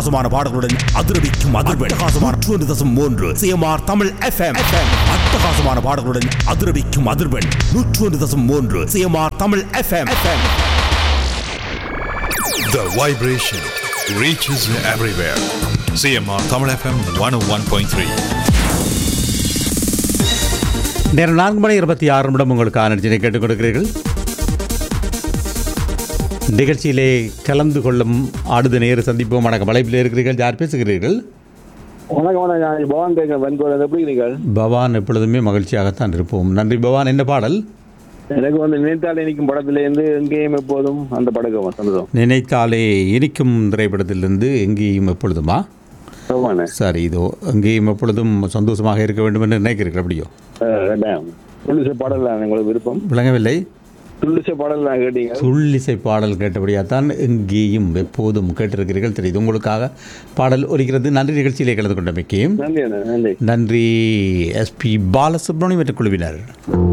அட்டகாசமான பாடல்களுடன் அதிரடிக்கும் அதிர்வெண் அட்டகாசமான நூற்று தசம் மூன்று சிஎம்ஆர் தமிழ் எஃப்எம் அட்டகாசமான பாடல்களுடன் அதிரடிக்கும் அதிர்வெண் நூற்று தசம் மூன்று CMR Tamil FM The vibration reaches everywhere. CMR Tamil FM 101.3. நேரம் நான்கு மணி இருபத்தி ஆறு நிமிடம் உங்களுக்கான நிகழ்ச்சியை கேட்டுக் கொடுக்கிறீர்கள் நிகழ்ச்சியிலே கலந்து கொள்ளும் அடுத்த நேர சந்திப்போம் வணக்கம் வலைப்பில் இருக்கிறீர்கள் யார் பேசுகிறீர்கள் வணக்கம் வணக்கம் நான் பவான் கேட்குறேன் வெண்கோல் எப்படி இருக்கீங்கள் பவான் எப்பொழுதுமே மகிழ்ச்சியாகத்தான் இருப்போம் நன்றி பவான் என்ன பாடல் எனக்கு வந்து நினைத்தால் இனிக்கும் படத்துலேருந்து எங்கேயும் எப்போதும் அந்த படக்கம் சந்தோஷம் நினைத்தாலே இனிக்கும் திரைப்படத்திலிருந்து எங்கேயும் எப்பொழுதுமா ஆமாண்ணே சரி இதோ எங்கேயும் எப்பொழுதும் சந்தோஷமாக இருக்க வேண்டும் என்று நினைக்கிறீர்கள் அப்படியோ ரெண்டாம் துள்ளிசை பாடல் தான் உங்களுக்கு விருப்பம் விளங்கவில்லை துள்ளிசை பாடல் தான் கேட்டீங்க துள்ளிசை பாடல் கேட்டபடியாத்தான் எங்கேயும் எப்போதும் கேட்டிருக்கிறீர்கள் தெரியுது உங்களுக்காக பாடல் ஒலிக்கிறது நன்றி நிகழ்ச்சியிலே கலந்து கொண்டமைக்கு நன்றி அண்ணா நன்றி நன்றி எஸ்பி பாலசுப்ரமணியம் மற்றும் குழுவினர்